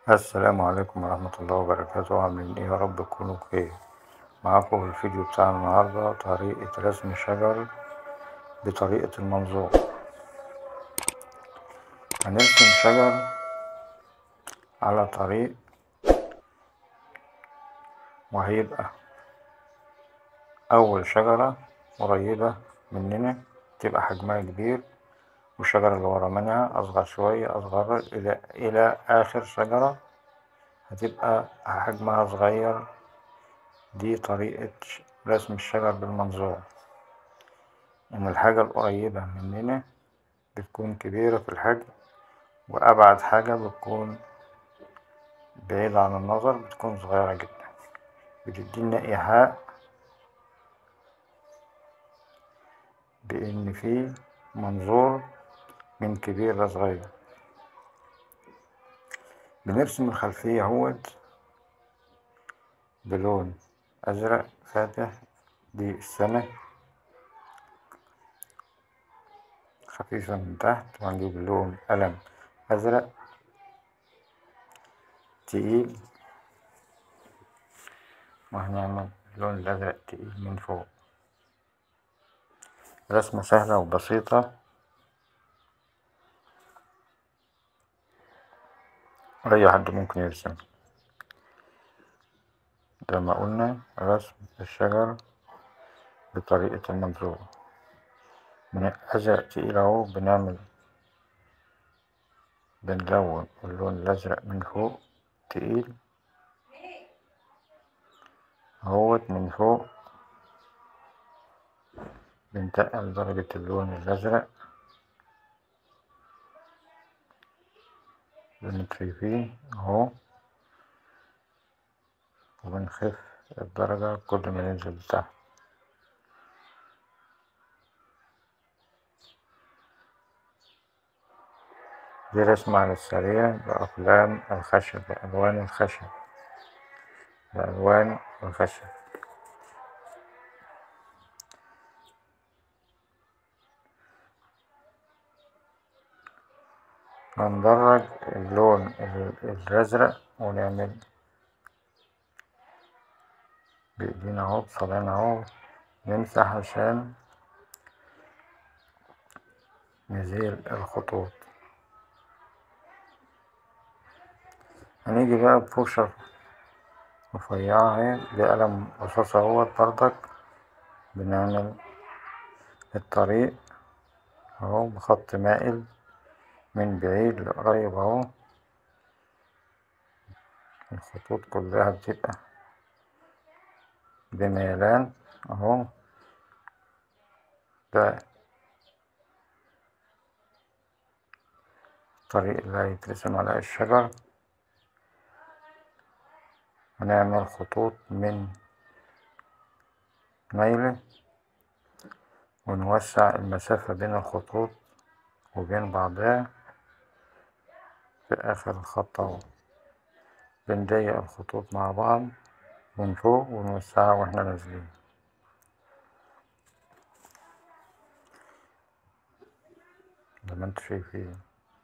السلام عليكم ورحمة الله وبركاته عاملين ايه يا رب تكونوا بخير معاكم في الفيديو بتاع النهاردة طريقة رسم شجر بطريقة المنظور هنرسم شجر على طريق وهيبقى أول شجرة قريبة مننا تبقى حجمها كبير والشجرة اللي ورا منها أصغر شوية أصغر إلى إلى آخر شجرة هتبقى حجمها صغير دي طريقة رسم الشجر بالمنظور إن الحاجة القريبة مننا بتكون كبيرة في الحجم وأبعد حاجة بتكون بعيدة عن النظر بتكون صغيرة جدا بتدينا إيحاء بإن في منظور من كبير لصغير بنرسم الخلفية اهوت بلون أزرق فاتح دي السماء خفيفة من تحت وهنجيب لون قلم أزرق تقيل وهنعمل اللون الأزرق تقيل من فوق رسمة سهلة وبسيطة أي حد ممكن يرسم زي ما قلنا رسم الشجر بطريقة المنظور من أزرق تقيل أهو بنعمل بنلون اللون الأزرق من فوق تقيل اهوت من فوق بنتقل درجة اللون الأزرق زي ما انتوا شايفين اهو وبنخف الدرجة كل ما ننزل لتحت دي رسمة على السريع بأقلام الخشب بألوان الخشب بألوان الخشب هندرج اللون الأزرق ونعمل بإيدينا اهو بصابعنا اهو نمسح عشان نزيل الخطوط هنيجي بقى بفرشة رفيعة اهي بقلم رصاص اهوت بردك بنعمل الطريق اهو بخط مائل من بعيد لقريب اهو الخطوط كلها بتبقى بميلان اهو ده الطريق اللي هيترسم على الشجر هنعمل خطوط من ميلة ونوسع المسافة بين الخطوط وبين بعضها في آخر الخط اهو بنضيق الخطوط مع بعض من فوق ونوسعها واحنا نازلين زي ما انتوا شايفين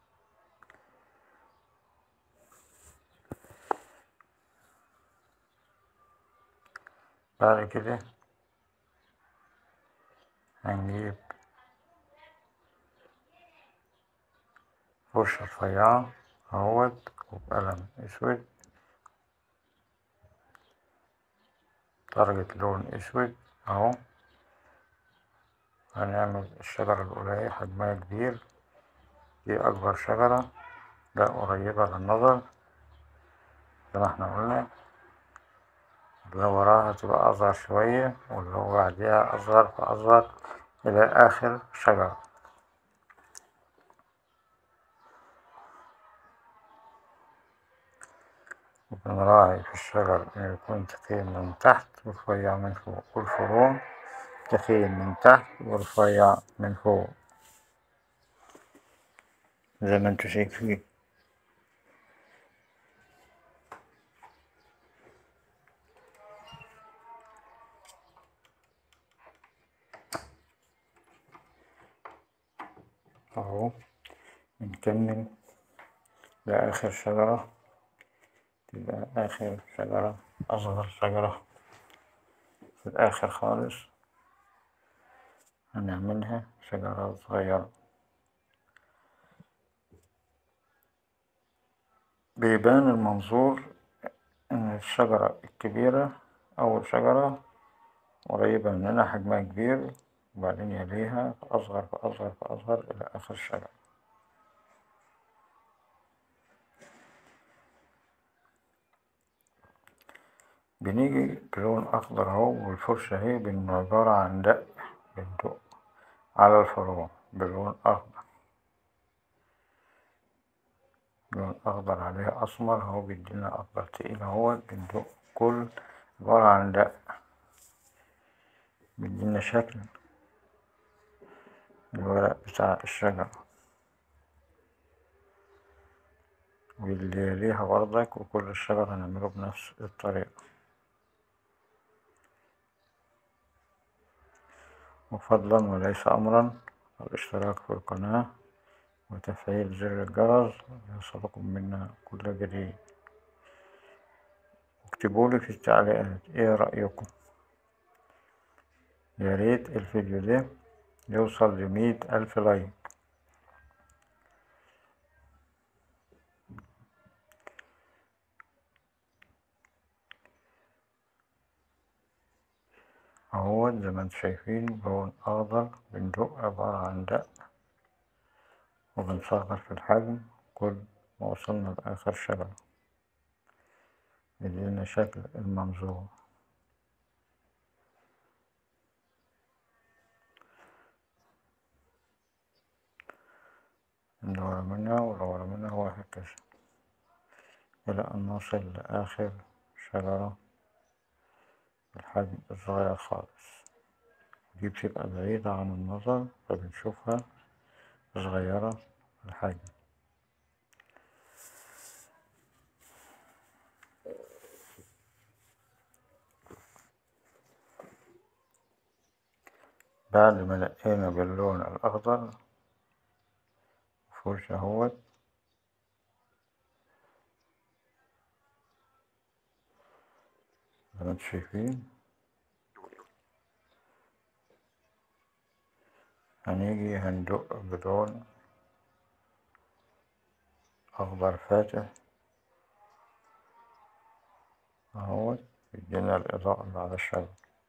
بعد كده هنجيب فرشة رفيعة اهوت وبقلم اسود درجة لون اسود اهو هنعمل الشجرة الأولى حجمها كبير دي أكبر شجرة ده قريبة للنظر زي ما احنا قلنا اللي وراها تبقى أصغر شوية واللي هو بعديها أصغر فأصغر إلى آخر شجرة وبنراعي في الشجر إنه يكون تخين من تحت ورفيع من فوق والفروع تخين من تحت ورفيع من فوق زي ما انتوا شايفين اهو نكمل لآخر شجرة تبقى آخر شجرة أصغر شجرة في الآخر خالص هنعملها شجرة صغيرة بيبان المنظور إن الشجرة الكبيرة أول شجرة قريبة مننا حجمها كبير وبعدين يليها أصغر فأصغر فأصغر إلى آخر الشجرة بنيجي بلون أخضر اهو والفرشة اهي عبارة عن دق بندق على الفروع بلون أخضر لون أخضر عليه أسمر اهو بيدينا أخضر تقيل اهوت بندق كل عبارة عن دق بيدينا شكل الورق بتاع الشجرة واللي يليها برضك وكل الشجرة هنعمله بنفس الطريقة وفضلا وليس أمرا الاشتراك في القناة وتفعيل زر الجرس ليصلكم منا كل جديد اكتبولي في التعليقات ايه رأيكم ياريت الفيديو ده يوصل لمية ألف لايك اهوت زي ما انتم شايفين لون أخضر بندق عبارة عن دق وبنصغر في الحجم كل ما وصلنا لآخر شجرة يدينا شكل المنظور اللي ورا منها واللي ورا منها وهكذا إلى أن نصل لآخر شجرة بالحجم الصغير خالص دي بتبقى بعيدة عن النظر فبنشوفها صغيرة في الحجم بعد ما لقينا باللون الأخضر فرشة اهوت زي ما انتم شايفين هنيجي هندق بلون أخضر فاتح اهوت يدينا الإضاءة اللي على الشجر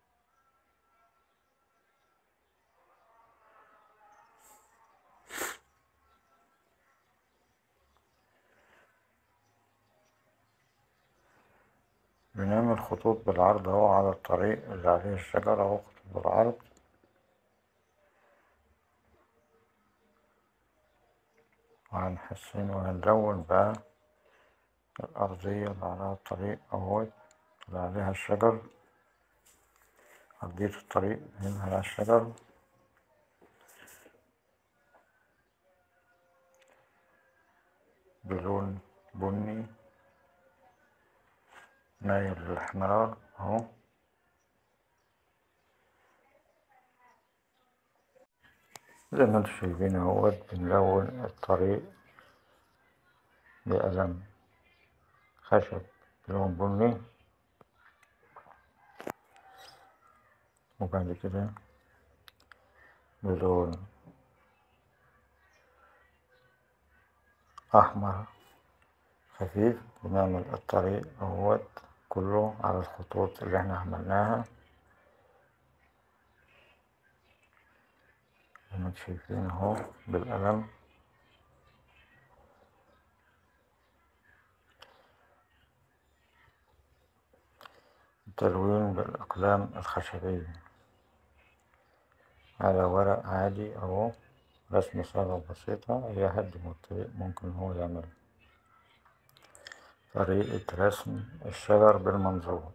بنعمل خطوط بالعرض اهو على الطريق اللي عليه الشجرة اهو خطوط بالعرض وهنحسن وهنلون بقى الأرضية اللي عليها الطريق اهوت اللي عليها الشجر أرضية الطريق هنا على الشجر بلون بني مايل للإحمرار اهو زي ما انتم شايفين اهوت بنلون الطريق بقلم خشب لون بني وبعد كده بلون أحمر خفيف بنعمل الطريق اهوت كله على الخطوط اللي احنا عملناها زي ما انتم شايفين اهو بالقلم التلوين بالأقلام الخشبية على ورق عادي اهو رسمة سهلة وبسيطة أي حد مبتدئ ممكن هو يعملها طريقة رسم الشجر بالمنظور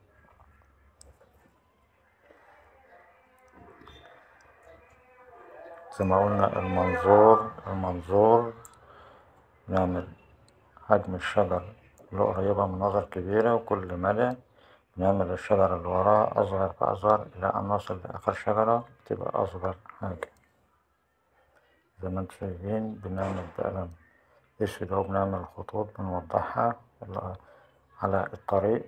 زي ما قلنا المنظور المنظور نعمل حجم الشجر اللي قريبة من نظر كبيرة وكل مدى نعمل الشجرة اللي وراها أصغر فأصغر إلى أن نصل لآخر شجرة تبقى أصغر حاجة زي ما انتم شايفين بنعمل بقلم أسود أهو بنعمل خطوط بنوضحها على الطريق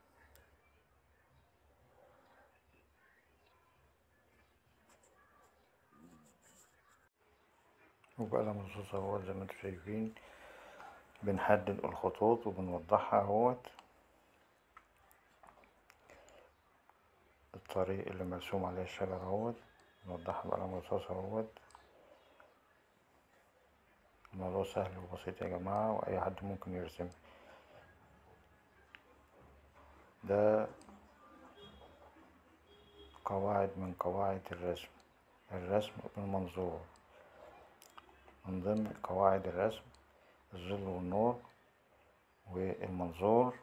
وبقلم الرصاص اهوت زي ما انتم شايفين بنحدد الخطوط وبنوضحها اهوت الطريق اللي مرسوم عليه الشجر اهوت بنوضحها بقلم الرصاص اهوت الموضوع سهل وبسيط يا جماعة واي حد ممكن يرسم ده قواعد من قواعد الرسم الرسم بالمنظور من ضمن قواعد الرسم الظل والنور والمنظور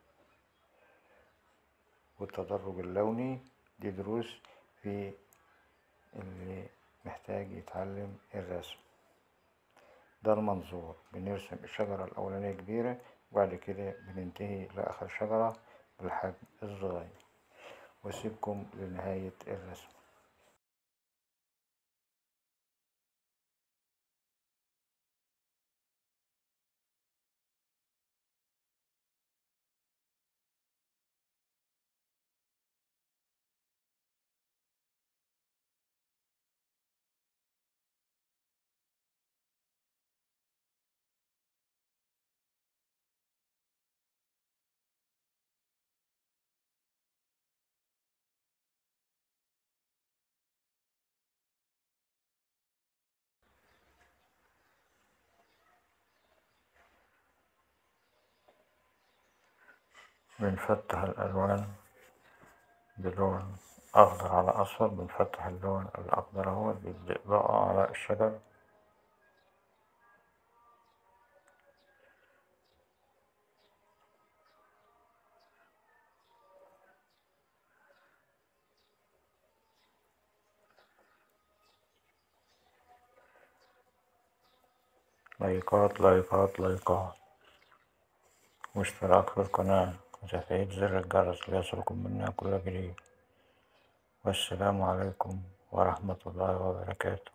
والتدرج اللوني دي دروس في اللي محتاج يتعلم الرسم ده المنظور بنرسم الشجرة الأولانية كبيرة وبعد كده بننتهي لآخر شجرة بالحجم الصغير واسيبكم لنهاية الرسم بنفتح الألوان بلون أخضر على أصفر بنفتح اللون الأخضر اهوت بيدي إضاءة على الشجر لايكات لايكات لايكات واشتراك في القناة وتفعيل زر الجرس ليصلكم منا كل جديد والسلام عليكم ورحمة الله وبركاته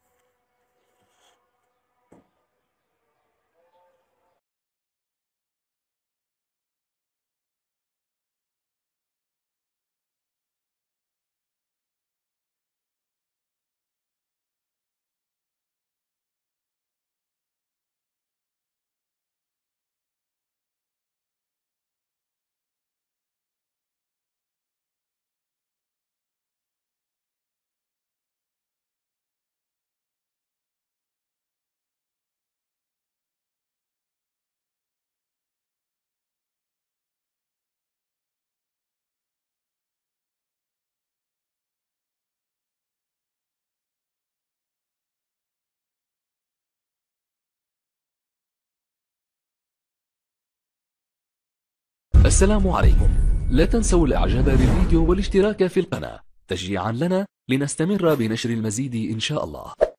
السلام عليكم لا تنسوا الاعجاب بالفيديو والاشتراك في القناة تشجيعا لنا لنستمر بنشر المزيد ان شاء الله